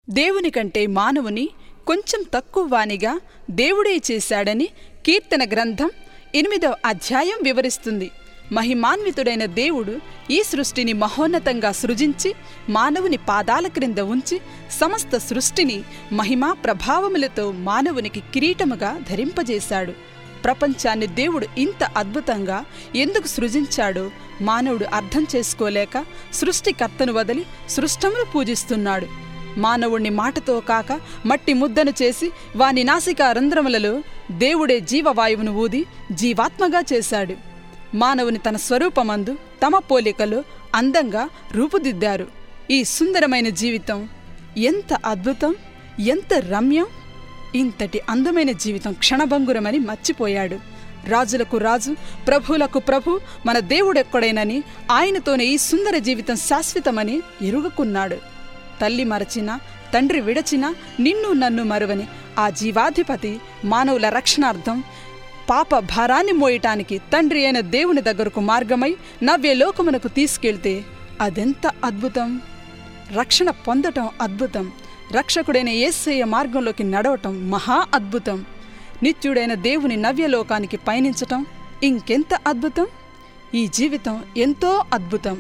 దేవుని కంటే మానవుని కొంచెం తక్కువ వానిగా దేవుడే చేశాడని కీర్తన గ్రంథం ఎనిమిదవ అధ్యాయం వివరిస్తుంది మహిమాన్వితుడైన దేవుడు ఈ సృష్టిని మహోన్నతంగా సృజించి మానవుని పాదాల క్రింద ఉంచి సమస్త సృష్టిని మహిమా ప్రభావములతో మానవునికి కిరీటముగా ధరింపజేశాడు ప్రపంచాన్ని దేవుడు ఇంత అద్భుతంగా ఎందుకు సృజించాడో మానవుడు అర్థం చేసుకోలేక సృష్టికర్తను వదిలి సృష్టమును పూజిస్తున్నాడు మానవుణ్ణి మాటతో కాక మట్టి ముద్దను చేసి వాని నాసికా రంధ్రములలో దేవుడే జీవవాయువును ఊది జీవాత్మగా చేశాడు మానవుని తన స్వరూపమందు తమ పోలికలో అందంగా రూపుదిద్దారు ఈ సుందరమైన జీవితం ఎంత అద్భుతం ఎంత రమ్యం ఇంతటి అందమైన జీవితం క్షణభంగురమని మర్చిపోయాడు రాజులకు రాజు ప్రభువులకు ప్రభు మన దేవుడెక్కడైనని ఆయనతోనే ఈ సుందర జీవితం శాశ్వతమని ఎరుగుకున్నాడు తల్లి మరచిన తండ్రి విడచిన నిన్ను నన్ను మరువని ఆ జీవాధిపతి మానవుల రక్షణార్థం పాప భారాన్ని మోయటానికి తండ్రి అయిన దేవుని దగ్గరకు మార్గమై నవ్య లోకమునకు తీసుకెళ్తే అదెంత అద్భుతం రక్షణ పొందటం అద్భుతం రక్షకుడైన యేసయ్య మార్గంలోకి నడవటం మహా అద్భుతం నిత్యుడైన దేవుని నవ్యలోకానికి పయనించటం ఇంకెంత అద్భుతం ఈ జీవితం ఎంతో అద్భుతం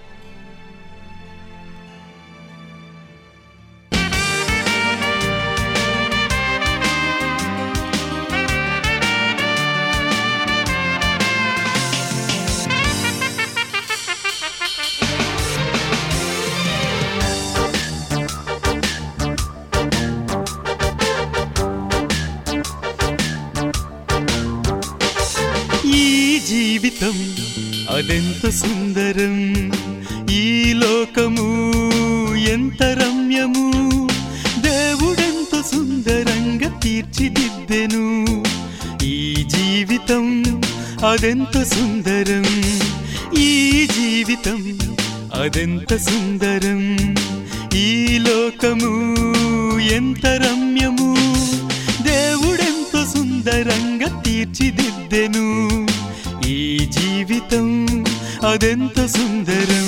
ఈ జీవితం అదెంత సుందరం ఈ లోకము ఎంత రమ్యము దేవుడెంత సుందరంగా తీర్చిదిద్దెను ఈ జీవితం అదెంత సుందరం ఈ జీవితం అదెంత సుందరం ఈ లోకము ఎంత రమ్యము దేవుడెంత సుందరంగా తీర్చిదిద్దెను ఈ జీవితం అదెంత సుందరం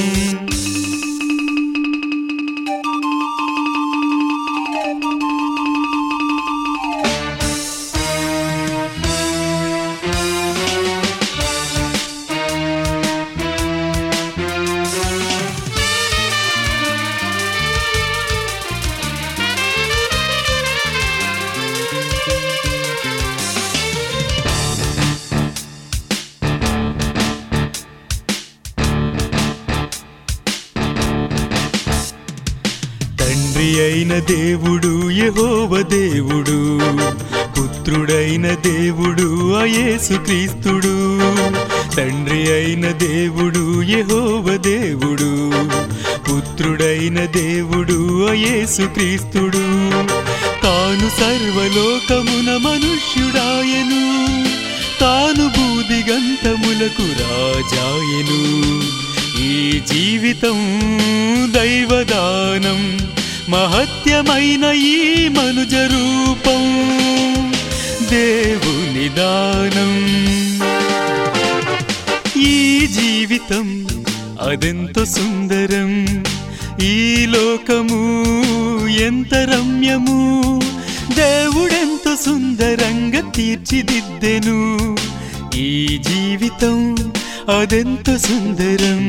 తండ్రి అయిన దేవుడు యెహోవ దేవుడు పుత్రుడైన దేవుడు అయేసు క్రీస్తుడు తండ్రి అయిన దేవుడు యెహోవ దేవుడు పుత్రుడైన దేవుడు అయేసు క్రీస్తుడు తాను సర్వలోకమున మనుష్యుడాయను తాను బూదిగంతములకు రాజాయను ఈ జీవితం దైవదానం మహత్యమైన ఈ మనుజ రూపం దేవుని దానం ఈ జీవితం అదెంత సుందరం ఈ లోకము ఎంత రమ్యము దేవుడెంత సుందరంగా తీర్చిదిద్దెను ఈ జీవితం అదెంత సుందరం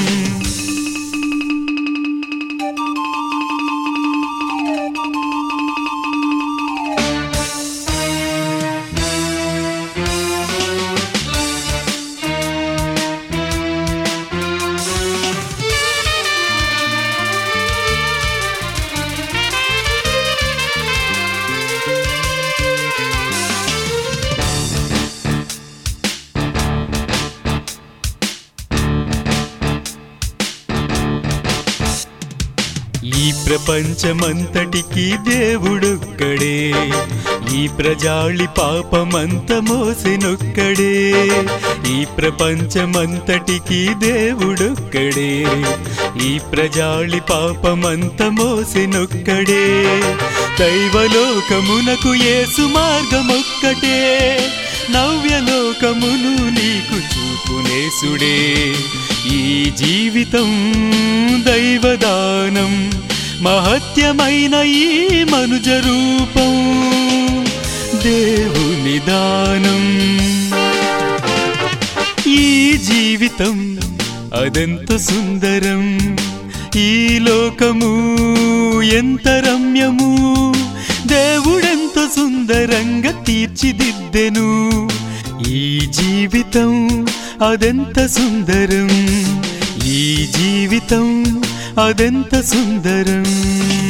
ఈ ప్రపంచమంతటికి దేవుడొక్కడే ఈ ప్రజాళి పాపమంత మోసెనొక్కడే ఈ ప్రపంచమంతటికి దేవుడొక్కడే ఈ ప్రజాళి పాపమంత మోసెనొక్కడే దైవలోకమునకు యేసు మార్గమొక్కటే నవ్యలోకమును నీకు చూపునేసుడే ఈ జీవితం దైవదానం మహత్యమైన ఈ మనుజ రూపం దేవుని దానం ఈ జీవితం అదెంత సుందరం ఈ లోకము ఎంత రమ్యము దేవుడెంత సుందరంగా తీర్చిదిద్దెను ఈ జీవితం అదెంత సుందరం ఈ జీవితం అదెంత సుందరం